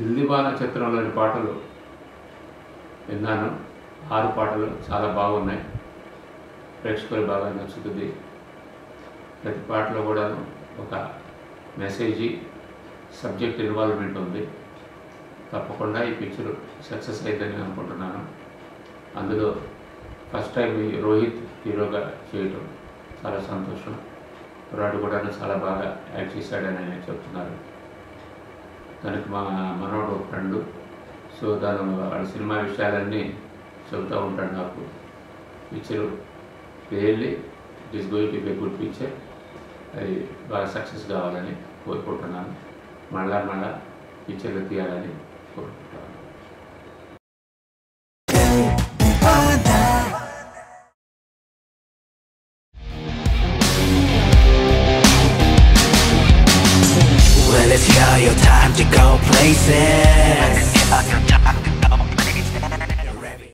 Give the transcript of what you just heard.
దిల్దివాన చిత్రంలోని పాటలు విన్నాను ఆరు పాటలు చాలా బాగున్నాయి ప్రేక్షకులు బాగా నచ్చుతుంది ప్రతి పాటలో కూడా ఒక మెసేజీ సబ్జెక్ట్ ఇన్వాల్వ్మెంట్ ఉంది తప్పకుండా ఈ పిక్చర్ సక్సెస్ అవుతుందని అనుకుంటున్నాను అందులో ఫస్ట్ టైం ఈ రోహిత్ హీరోగా చేయటం చాలా సంతోషం కుర్రాడు కూడా చాలా బాగా యాక్ట్ చేశాడని ఆయన చెప్తున్నారు దానికి మా మనోడు ఫ్రెండ్ సో దాని వాడి సినిమా విషయాలన్నీ చెబుతూ ఉంటాడు నాకు picture really it is going to be good picture అది బాగా సక్సెస్ కావాలని కోరుకుంటున్నాను మళ్ళా మళ్ళా పిక్చర్లు తీయాలని కోరుకుంటున్నాను Well, it's your, your time to go places.